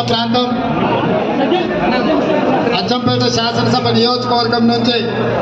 ప్రాంతం అచ్చంపేట శాసనసభ నియోజకవర్గం నుంచి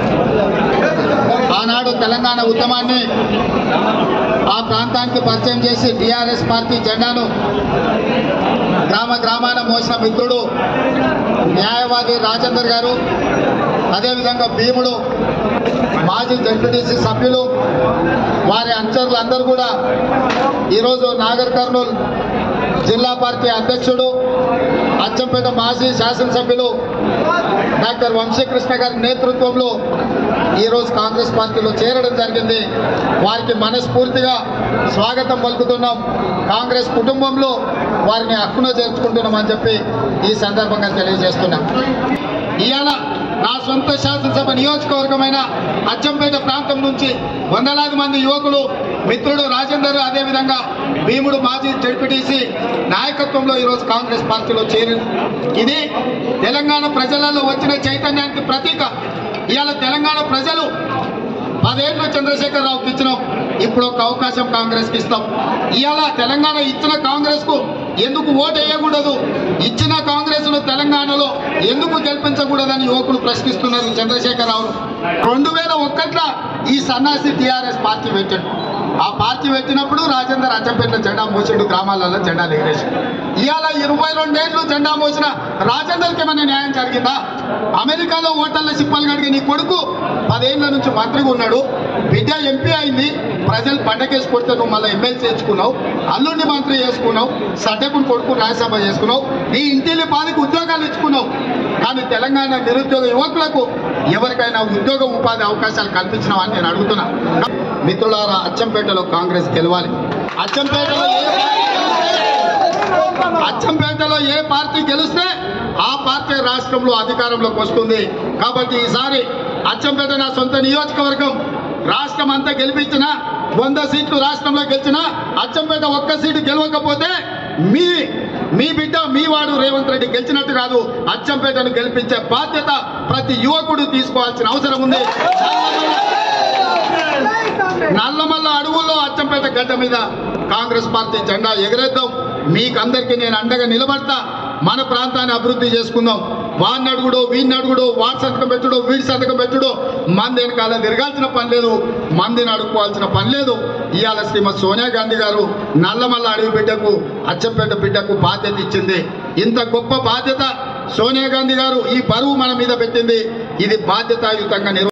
ఆనాడు తెలంగాణ ఉద్యమాన్ని ఆ ప్రాంతానికి పరిచయం చేసి టీఆర్ఎస్ పార్టీ జెండాను గ్రామ గ్రామాన మోసిన మిత్రుడు న్యాయవాది రాజేందర్ గారు అదేవిధంగా భీముడు మాజీ జడ్పీటీసీ సభ్యులు వారి అనుచరులు అందరూ కూడా ఈరోజు నాగర్ కర్నూల్ జిల్లా పార్టీ అధ్యక్షుడు అచ్చంపేట మాజీ శాసనసభ్యులు డాక్టర్ వంశీకృష్ణ గారి నేతృత్వంలో ఈరోజు కాంగ్రెస్ పార్టీలో చేరడం జరిగింది వారికి మనస్ఫూర్తిగా స్వాగతం పలుకుతున్నాం కాంగ్రెస్ కుటుంబంలో వారిని హక్కున చేర్చుకుంటున్నామని చెప్పి ఈ సందర్భంగా తెలియజేస్తున్నాం ఇవాళ నా సొంత శాసనసభ నియోజకవర్గమైన అచ్చంపేట ప్రాంతం నుంచి వందలాది మంది యువకులు మిత్రుడు రాజేందర్ అదేవిధంగా భీముడు మాజీ జడ్పీటీసీ నాయకత్వంలో ఈరోజు కాంగ్రెస్ పార్టీలో చేరి ఇది తెలంగాణ ప్రజలలో వచ్చిన చైతన్యానికి ప్రతీక ఇవాళ తెలంగాణ ప్రజలు పదేళ్ళు చంద్రశేఖరరావుకి ఇచ్చినాం ఇప్పుడు ఒక అవకాశం కాంగ్రెస్కి ఇస్తాం ఇవాళ తెలంగాణ ఇచ్చిన కాంగ్రెస్కు ఎందుకు ఓటు వేయకూడదు ఇచ్చిన కాంగ్రెస్ ను తెలంగాణలో ఎందుకు గెలిపించకూడదని యువకులు ప్రశ్నిస్తున్నారు చంద్రశేఖరరావు రెండు వేల ఒక్కట్ల ఈ సన్నాసి టీఆర్ఎస్ పార్టీ పెట్టాడు ఆ పార్టీ పెట్టినప్పుడు రాజేందర్ అచ్చంపేట జెండా మోసిండు గ్రామాలలో జెండాలు ఎగిరేసి ఇవాళ ఇరవై రెండేళ్లు జెండా మోసిన రాజేందర్కి ఏమైనా న్యాయం జరిగిందా అమెరికాలో ఓటర్ల సిప్పలు కడిగి నీ కొడుకు పదేళ్ల నుంచి మంత్రిగా ఉన్నాడు బిడ్డ ఎంపీ అయింది ప్రజలు పండగేసి కొడితే నువ్వు మళ్ళీ ఎమ్మెల్సీ చేసుకున్నావు అల్లుండి మంత్రి చేసుకున్నావు సడ్డకుని కొడుకు రాజ్యసభ చేసుకున్నావు నీ ఇంటిల్లి పాదికి ఉద్యోగాలు ఇచ్చుకున్నావు కానీ తెలంగాణ నిరుద్యోగ యువకులకు ఎవరికైనా ఉద్యోగ ఉపాధి అవకాశాలు కల్పించినావా అని నేను అడుగుతున్నా మిత్రులారా అచ్చంపేటలో కాంగ్రెస్ గెలవాలి అచ్చంపేటలో ఏ అచ్చంపేటలో ఏ పార్టీ గెలిస్తే ఆ పార్టీ రాష్ట్రంలో అధికారంలోకి వస్తుంది కాబట్టి ఈసారి అచ్చంపేట నా సొంత నియోజకవర్గం రాష్ట్రం అంతా గెలిపించిన వంద సీట్లు రాష్ట్రంలో గెలిచిన అచ్చంపేట ఒక్క సీటు గెలవకపోతే మీ మీ బిడ్డ మీ వాడు రేవంత్ రెడ్డి గెలిచినట్టు కాదు అచ్చంపేటను గెలిపించే బాధ్యత ప్రతి యువకుడు తీసుకోవాల్సిన అవసరం ఉంది నల్లమల్ల అడవుల్లో అచ్చంపేట గడ్డ మీద కాంగ్రెస్ పార్టీ జెండా ఎగరేద్దాం మీకందరికీ నేను అండగా నిలబడతా మన ప్రాంతాన్ని అభివృద్ధి చేసుకుందాం వాడిని అడుగుడో వీడిని అడుగుడో వాడి సంతకం పెట్టుడో వీడి సంతకం పెట్టుడో మంది వెనకాల తిరగాల్సిన పని లేదు మందిని అడుక్కోవాల్సిన పని లేదు ఇవాళ శ్రీమతి సోనియా గాంధీ గారు నల్లమల్ల అడవి బిడ్డకు అచ్చంపేట బిడ్డకు బాధ్యత ఇచ్చింది ఇంత గొప్ప బాధ్యత సోనియా గాంధీ గారు ఈ బరువు మన మీద పెట్టింది ఇది బాధ్యతాయుతంగా నిర్వ